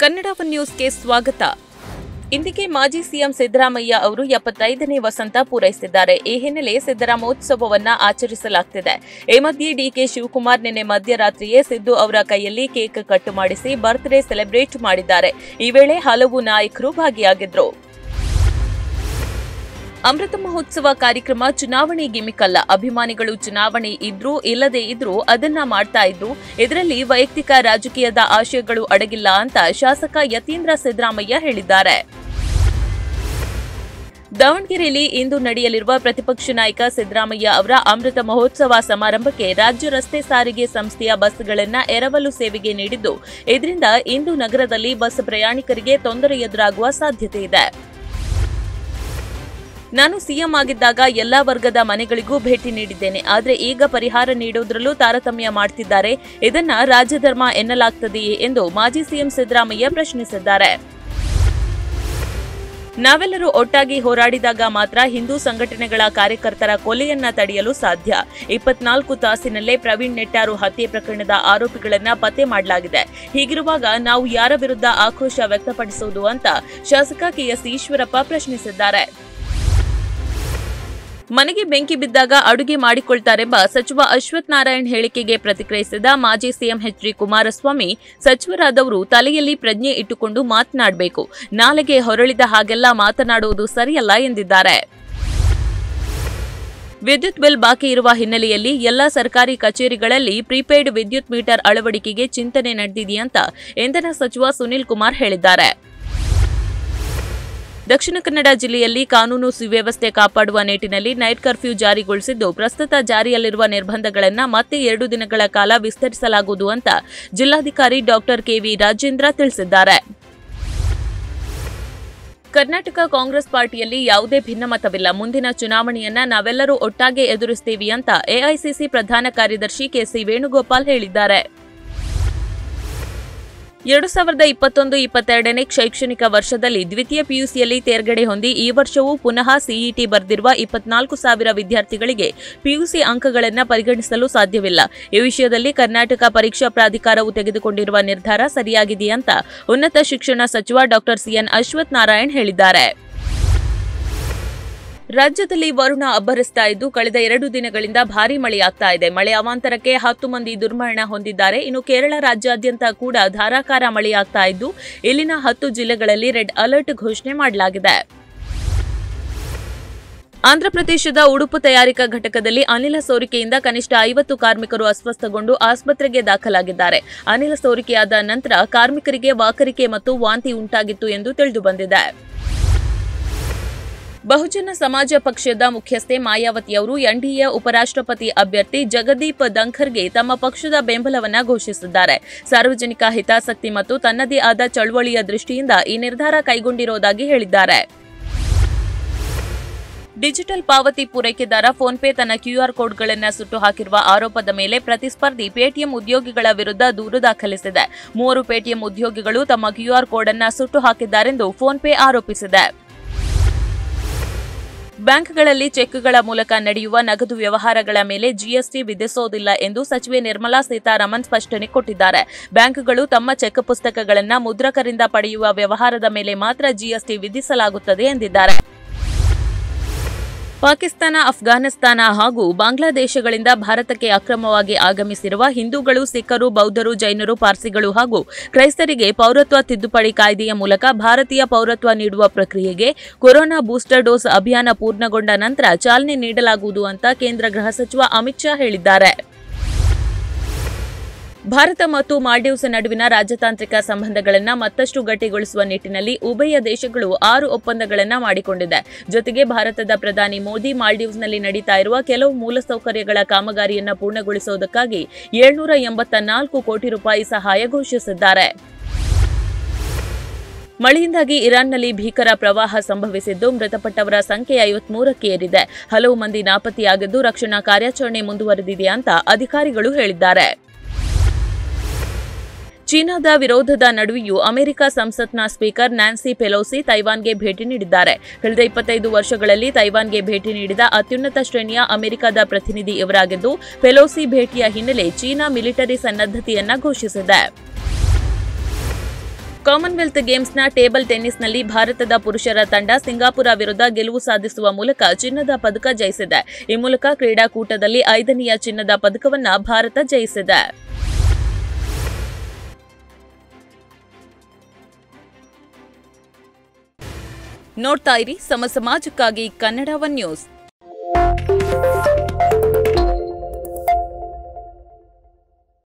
Kannada one ನ್ಯೂಸ್ಗೆ ಸ್ವಾಗತ ಇಂದಿಗೆ ಮಾಜಿ ಸಿಎಂ ಸಿದ್ದರಾಮಯ್ಯ ಅವರು ಎಪ್ಪತ್ತೈದನೇ ವಸಂತ ಪೂರೈಸಿದ್ದಾರೆ ಈ ಹಿನ್ನೆಲೆ ಸಿದ್ದರಾಮೋತ್ಸವವನ್ನ ಆಚರಿಸಲಾಗ್ತಿದೆ ಈ ಮಧ್ಯೆ ಡಿಕೆ ಶಿವಕುಮಾರ್ ನಿನ್ನೆ ಮಧ್ಯರಾತ್ರಿಯೇ ಸಿದ್ದು ಅವರ ಕೈಯಲ್ಲಿ ಕೇಕ್ ಕಟ್ ಮಾಡಿಸಿ ಬರ್ತ್ಡೇ ಸೆಲೆಬ್ರೇಟ್ ಮಾಡಿದ್ದಾರೆ ಈ ವೇಳೆ ಹಲವು ನಾಯಕರು ಭಾಗಿಯಾಗಿದ್ರು ಅಮೃತ ಮಹೋತ್ಸವ ಕಾರ್ಯಕ್ರಮ ಚುನಾವಣೆ ಗಿಮಿಕ್ ಅಲ್ಲ ಅಭಿಮಾನಿಗಳು ಚುನಾವಣೆ ಇದ್ರೂ ಇಲ್ಲದೇ ಇದ್ರೂ ಅದನ್ನ ಮಾಡ್ತಾ ಇದ್ರು ಇದರಲ್ಲಿ ವೈಯಕ್ತಿಕ ರಾಜಕೀಯದ ಆಶಯಗಳು ಅಡಗಿಲ್ಲ ಅಂತ ಶಾಸಕ ಯತೀಂದ್ರ ಸಿದ್ದರಾಮಯ್ಯ ಹೇಳಿದ್ದಾರೆ ದಾವಣಗೆರೆಯಲ್ಲಿ ಇಂದು ನಡೆಯಲಿರುವ ಪ್ರತಿಪಕ್ಷ ನಾಯಕ ಸಿದ್ದರಾಮಯ್ಯ ಅವರ ಅಮೃತ ಮಹೋತ್ಸವ ಸಮಾರಂಭಕ್ಕೆ ರಾಜ್ಯ ರಸ್ತೆ ಸಾರಿಗೆ ಸಂಸ್ಥೆಯ ಬಸ್ಗಳನ್ನು ಎರವಲು ಸೇವೆಗೆ ನೀಡಿದ್ದು ಇದರಿಂದ ಇಂದು ನಗರದಲ್ಲಿ ಬಸ್ ಪ್ರಯಾಣಿಕರಿಗೆ ತೊಂದರೆ ಎದುರಾಗುವ ಸಾಧ್ಯತೆ ಇದೆ ನಾನು ಸಿಎಂ ಆಗಿದ್ದಾಗ ಎಲ್ಲಾ ವರ್ಗದ ಮನೆಗಳಿಗೂ ಭೇಟಿ ನೀಡಿದ್ದೇನೆ ಆದರೆ ಈಗ ಪರಿಹಾರ ನೀಡುವುದರಲ್ಲೂ ತಾರತಮ್ಯ ಮಾಡ್ತಿದ್ದಾರೆ ಇದನ್ನ ರಾಜಧರ್ಮ ಎನ್ನಲಾಗ್ತದೆಯೇ ಎಂದು ಮಾಜಿ ಸಿಎಂ ಸಿದ್ದರಾಮಯ್ಯ ಪ್ರಶ್ನಿಸಿದ್ದಾರೆ ನಾವೆಲ್ಲರೂ ಒಟ್ಟಾಗಿ ಹೋರಾಡಿದಾಗ ಮಾತ್ರ ಹಿಂದೂ ಸಂಘಟನೆಗಳ ಕಾರ್ಯಕರ್ತರ ಕೊಲೆಯನ್ನ ತಡೆಯಲು ಸಾಧ್ಯ ಇಪ್ಪತ್ನಾಲ್ಕು ತಾಸಿನಲ್ಲೇ ಪ್ರವೀಣ್ ನೆಟ್ಟಾರು ಹತ್ಯೆ ಪ್ರಕರಣದ ಆರೋಪಿಗಳನ್ನ ಪತ್ತೆ ಮಾಡಲಾಗಿದೆ ಹೀಗಿರುವಾಗ ನಾವು ಯಾರ ವಿರುದ್ಧ ಆಕ್ರೋಶ ವ್ಯಕ್ತಪಡಿಸುವುದು ಅಂತ ಶಾಸಕ ಕೆಎಸ್ ಈಶ್ವರಪ್ಪ ಪ್ರಶ್ನಿಸಿದ್ದಾರೆ ಮನೆಗೆ ಬೆಂಕಿ ಬಿದ್ದಾಗ ಅಡುಗೆ ಮಾಡಿಕೊಳ್ತಾರೆಂಬ ಸಚಿವ ಅಶ್ವಥ್ ನಾರಾಯಣ್ ಹೇಳಿಕೆಗೆ ಪ್ರತಿಕ್ರಿಯಿಸಿದ ಮಾಜಿ ಸಿಎಂ ಎಚ್ ಡಿ ಕುಮಾರಸ್ವಾಮಿ ಸಚಿವರಾದವರು ತಲೆಯಲ್ಲಿ ಪ್ರಜ್ಞೆ ಇಟ್ಟುಕೊಂಡು ಮಾತನಾಡಬೇಕು ನಾಲೆಗೆ ಹೊರಳಿದ ಹಾಗೆಲ್ಲ ಮಾತನಾಡುವುದು ಸರಿಯಲ್ಲ ಎಂದಿದ್ದಾರೆ ವಿದ್ಯುತ್ ಬಿಲ್ ಬಾಕಿ ಇರುವ ಹಿನ್ನೆಲೆಯಲ್ಲಿ ಎಲ್ಲಾ ಸರ್ಕಾರಿ ಕಚೇರಿಗಳಲ್ಲಿ ಪ್ರೀಪೇಯ್ಡ್ ವಿದ್ಯುತ್ ಮೀಟರ್ ಅಳವಡಿಕೆಗೆ ಚಿಂತನೆ ನಡೆದಿದೆಯಂತ ಇಂಧನ ಸಚಿವ ಸುನಿಲ್ ಕುಮಾರ್ ಹೇಳಿದ್ದಾರೆ ದಕ್ಷಿಣ ಕನ್ನಡ ಜಿಲ್ಲೆಯಲ್ಲಿ ಕಾನೂನು ಸುವ್ಯವಸ್ಥೆ ಕಾಪಾಡುವ ನಿಟ್ಟಿನಲ್ಲಿ ನೈಟ್ ಕರ್ಫ್ಯೂ ಜಾರಿಗೊಳಿಸಿದ್ದು ಪ್ರಸ್ತುತ ಜಾರಿಯಲ್ಲಿರುವ ನಿರ್ಬಂಧಗಳನ್ನು ಮತ್ತೆ ಎರಡು ದಿನಗಳ ಕಾಲ ವಿಸ್ತರಿಸಲಾಗುವುದು ಅಂತ ಜಿಲ್ಲಾಧಿಕಾರಿ ಡಾಕ್ಟರ್ ಕೆವಿ ರಾಜೇಂದ್ರ ತಿಳಿಸಿದ್ದಾರೆ ಕರ್ನಾಟಕ ಕಾಂಗ್ರೆಸ್ ಪಾರ್ಟಿಯಲ್ಲಿ ಯಾವುದೇ ಭಿನ್ನಮತವಿಲ್ಲ ಮುಂದಿನ ಚುನಾವಣೆಯನ್ನ ನಾವೆಲ್ಲರೂ ಒಟ್ಟಾಗೆ ಎದುರಿಸ್ತೀವಿ ಅಂತ ಎಐಸಿಸಿ ಪ್ರಧಾನ ಕಾರ್ಯದರ್ಶಿ ಕೆಸಿ ವೇಣುಗೋಪಾಲ್ ಹೇಳಿದ್ದಾರೆ ಎರಡು ಸಾವಿರದ ಇಪ್ಪತ್ತೊಂದು ಇಪ್ಪತ್ತೆರಡನೇ ಶೈಕ್ಷಣಿಕ ವರ್ಷದಲ್ಲಿ ದ್ವಿತೀಯ ಪಿಯುಸಿಯಲ್ಲಿ ತೇರ್ಗಡೆ ಹೊಂದಿ ಈ ವರ್ಷವೂ ಪುನಃ ಸಿಇಟಿ ಬರೆದಿರುವ ಇಪ್ಪತ್ನಾಲ್ಕು ಸಾವಿರ ವಿದ್ಯಾರ್ಥಿಗಳಿಗೆ ಪಿಯುಸಿ ಅಂಕಗಳನ್ನು ಪರಿಗಣಿಸಲು ಸಾಧ್ಯವಿಲ್ಲ ಈ ವಿಷಯದಲ್ಲಿ ಕರ್ನಾಟಕ ಪರೀಕ್ಷಾ ಪ್ರಾಧಿಕಾರವು ತೆಗೆದುಕೊಂಡಿರುವ ನಿರ್ಧಾರ ಸರಿಯಾಗಿದೆ ಅಂತ ಉನ್ನತ ಶಿಕ್ಷಣ ಸಚಿವ ಡಾಕ್ಟರ್ ಸಿಎನ್ ಅಶ್ವಥ್ ನಾರಾಯಣ್ ಹೇಳಿದ್ದಾರೆ ರಾಜ್ಯದಲ್ಲಿ ವರುಣ ಅಬ್ಬರಿಸ್ತಾ ಇದ್ದು ಕಳೆದ ಎರಡು ದಿನಗಳಿಂದ ಭಾರೀ ಮಳೆಯಾಗ್ತಾ ಇದೆ ಮಳೆ ಅವಾಂತರಕ್ಕೆ ಹತ್ತು ಮಂದಿ ದುರ್ಮರಣ ಹೊಂದಿದ್ದಾರೆ ಇನ್ನು ಕೇರಳ ರಾಜ್ಯಾದ್ಯಂತ ಕೂಡ ಧಾರಾಕಾರ ಮಳೆಯಾಗ್ತಾ ಇದ್ದು ಇಲ್ಲಿನ ಹತ್ತು ಜಿಲ್ಲೆಗಳಲ್ಲಿ ರೆಡ್ ಅಲರ್ಟ್ ಘೋಷಣೆ ಮಾಡಲಾಗಿದೆ ಆಂಧ್ರಪ್ರದೇಶದ ಉಡುಪು ತಯಾರಿಕಾ ಘಟಕದಲ್ಲಿ ಅನಿಲ ಸೋರಿಕೆಯಿಂದ ಕನಿಷ್ಠ ಐವತ್ತು ಕಾರ್ಮಿಕರು ಅಸ್ವಸ್ಥಗೊಂಡು ಆಸ್ಪತ್ರೆಗೆ ದಾಖಲಾಗಿದ್ದಾರೆ ಅನಿಲ ಸೋರಿಕೆಯಾದ ನಂತರ ಕಾರ್ಮಿಕರಿಗೆ ವಾಕರಿಕೆ ಮತ್ತು ವಾಂತಿ ಉಂಟಾಗಿತ್ತು ಎಂದು ತಿಳಿದುಬಂದಿದೆ ಬಹುಜನ ಸಮಾಜ ಪಕ್ಷದ ಮುಖ್ಯಸ್ಥೆ ಮಾಯಾವತಿ ಅವರು ಎನ್ಡಿಎ ಉಪರಾಷ್ಟ್ರಪತಿ ಅಭ್ಯರ್ಥಿ ಜಗದೀಪ್ ಧಂಖರ್ಗೆ ತಮ್ಮ ಪಕ್ಷದ ಬೆಂಬಲವನ್ನ ಘೋಷಿಸಿದ್ದಾರೆ ಸಾರ್ವಜನಿಕ ಹಿತಾಸಕ್ತಿ ಮತ್ತು ತನ್ನದೇ ಆದ ಚಳವಳಿಯ ದೃಷ್ಟಿಯಿಂದ ಈ ನಿರ್ಧಾರ ಕೈಗೊಂಡಿರುವುದಾಗಿ ಹೇಳಿದ್ದಾರೆ ಡಿಜಿಟಲ್ ಪಾವತಿ ಪೂರೈಕೆದಾರ ಫೋನ್ಪೇ ತನ್ನ ಕ್ಯೂಆರ್ ಕೋಡ್ಗಳನ್ನು ಸುಟ್ಟು ಹಾಕಿರುವ ಆರೋಪದ ಮೇಲೆ ಪ್ರತಿಸ್ಪರ್ಧಿ ಪೇಟಿಎಂ ಉದ್ಯೋಗಿಗಳ ವಿರುದ್ಧ ದೂರು ದಾಖಲಿಸಿದೆ ಮೂವರು ಪೇಟಿಎಂ ಉದ್ಯೋಗಿಗಳು ತಮ್ಮ ಕ್ಯೂಆರ್ ಕೋಡ್ ಅನ್ನು ಸುಟ್ಟು ಹಾಕಿದ್ದಾರೆಂದು ಫೋನ್ಪೇ ಆರೋಪಿಸಿದೆ ಬ್ಯಾಂಕ್ಗಳಲ್ಲಿ ಚೆಕ್ಗಳ ಮೂಲಕ ನಡೆಯುವ ನಗದು ವ್ಯವಹಾರಗಳ ಮೇಲೆ ಜಿಎಸ್ಟಿ ವಿಧಿಸೋದಿಲ್ಲ ಎಂದು ಸಚಿವೆ ನಿರ್ಮಲಾ ಸೀತಾರಾಮನ್ ಸ್ಪಷ್ಟನೆ ಕೊಟ್ಟಿದ್ದಾರೆ ಬ್ಯಾಂಕ್ಗಳು ತಮ್ಮ ಚೆಕ್ ಪುಸ್ತಕಗಳನ್ನು ಮುದ್ರಕರಿಂದ ಪಡೆಯುವ ವ್ಯವಹಾರದ ಮೇಲೆ ಮಾತ್ರ ಜಿಎಸ್ಟಿ ವಿಧಿಸಲಾಗುತ್ತದೆ ಎಂದಿದ್ದಾರೆ ಪಾಕಿಸ್ತಾನ ಅಫ್ಘಾನಿಸ್ತಾನ ಹಾಗೂ ಬಾಂಗ್ಲಾದೇಶಗಳಿಂದ ಭಾರತಕ್ಕೆ ಅಕ್ರಮವಾಗಿ ಆಗಮಿಸಿರುವ ಹಿಂದೂಗಳು ಸಿಖ್ಖರು ಬೌದ್ಧರು ಜೈನರು ಪಾರ್ಸಿಗಳು ಹಾಗೂ ಕ್ರೈಸ್ತರಿಗೆ ಪೌರತ್ವ ತಿದ್ದುಪಡಿ ಕಾಯ್ದೆಯ ಮೂಲಕ ಭಾರತೀಯ ಪೌರತ್ವ ನೀಡುವ ಪ್ರಕ್ರಿಯೆಗೆ ಕೊರೋನಾ ಬೂಸ್ಟರ್ ಡೋಸ್ ಅಭಿಯಾನ ಪೂರ್ಣಗೊಂಡ ನಂತರ ಚಾಲನೆ ನೀಡಲಾಗುವುದು ಅಂತ ಕೇಂದ್ರ ಗೃಹ ಸಚಿವ ಅಮಿತ್ ಶಾ ಹೇಳಿದ್ದಾರೆ ಭಾರತ ಮತ್ತು ಮಾಲ್ಡೀವ್ಸ್ ನಡುವಿನ ರಾಜತಾಂತ್ರಿಕ ಸಂಬಂಧಗಳನ್ನು ಮತ್ತಷ್ಟು ಗಟ್ಟಿಗೊಳಿಸುವ ನಿಟ್ಟಿನಲ್ಲಿ ಉಭಯ ದೇಶಗಳು ಆರು ಒಪ್ಪಂದಗಳನ್ನು ಮಾಡಿಕೊಂಡಿದೆ ಜೊತೆಗೆ ಭಾರತದ ಪ್ರಧಾನಿ ಮೋದಿ ಮಾಲ್ಡೀವ್ಸ್ನಲ್ಲಿ ನಡೀತಾ ಇರುವ ಕೆಲವು ಮೂಲಸೌಕರ್ಯಗಳ ಕಾಮಗಾರಿಯನ್ನು ಪೂರ್ಣಗೊಳಿಸುವುದಕ್ಕಾಗಿ ಏಳ್ನೂರ ಎಂಬತ್ತ ನಾಲ್ಕು ಕೋಟಿ ರೂಪಾಯಿ ಸಹಾಯ ಘೋಷಿಸಿದ್ದಾರೆ ಮಳೆಯಿಂದಾಗಿ ಇರಾನ್ನಲ್ಲಿ ಭೀಕರ ಪ್ರವಾಹ ಸಂಭವಿಸಿದ್ದು ಮೃತಪಟ್ಟವರ ಸಂಖ್ಯೆ ಐವತ್ಮೂರಕ್ಕೆ ಏರಿದೆ ಹಲವು ಮಂದಿ ನಾಪತ್ತೆಯಾಗಿದ್ದು ರಕ್ಷಣಾ ಕಾರ್ಯಾಚರಣೆ ಮುಂದುವರೆದಿದೆ ಅಂತ ಅಧಿಕಾರಿಗಳು ಹೇಳಿದ್ದಾರೆ ಚೀನಾದ ವಿರೋಧದ ನಡುವೆಯೂ ಅಮೆರಿಕ ಸಂಸತ್ನ ಸ್ಪೀಕರ್ ನ್ಯಾನ್ಸಿ ಪೆಲೋಸಿ ತೈವಾನ್ಗೆ ಭೇಟಿ ನೀಡಿದ್ದಾರೆ ಕಳೆದ ಇಪ್ಪತ್ತೈದು ವರ್ಷಗಳಲ್ಲಿ ತೈವಾನ್ಗೆ ಭೇಟಿ ನೀಡಿದ ಅತ್ಯುನ್ನತ ಶ್ರೇಣಿಯ ಅಮೆರಿಕದ ಪ್ರತಿನಿಧಿ ಇವರಾಗಿದ್ದು ಪೆಲೋಸಿ ಭೇಟಿಯ ಹಿನ್ನೆಲೆ ಚೀನಾ ಮಿಲಿಟರಿ ಸನ್ನದ್ಧತೆಯನ್ನ ಘೋಷಿಸಿದೆ ಕಾಮನ್ವೆಲ್ತ್ ಗೇಮ್ಸ್ನ ಟೇಬಲ್ ಟೆನ್ನಿಸ್ನಲ್ಲಿ ಭಾರತದ ಪುರುಷರ ತಂಡ ಸಿಂಗಾಪುರ ವಿರುದ್ಧ ಗೆಲುವು ಸಾಧಿಸುವ ಮೂಲಕ ಚಿನ್ನದ ಪದಕ ಜಯಿಸಿದೆ ಈ ಮೂಲಕ ಕ್ರೀಡಾಕೂಟದಲ್ಲಿ ಐದನೆಯ ಚಿನ್ನದ ಪದಕವನ್ನ ಭಾರತ ಜಯಿಸಿದೆ ನೋಡ್ತಾ ಇರಿ ಸಮ ಸಮಾಜಕ್ಕಾಗಿ ಕನ್ನಡ ಒನ್ ನ್ಯೂಸ್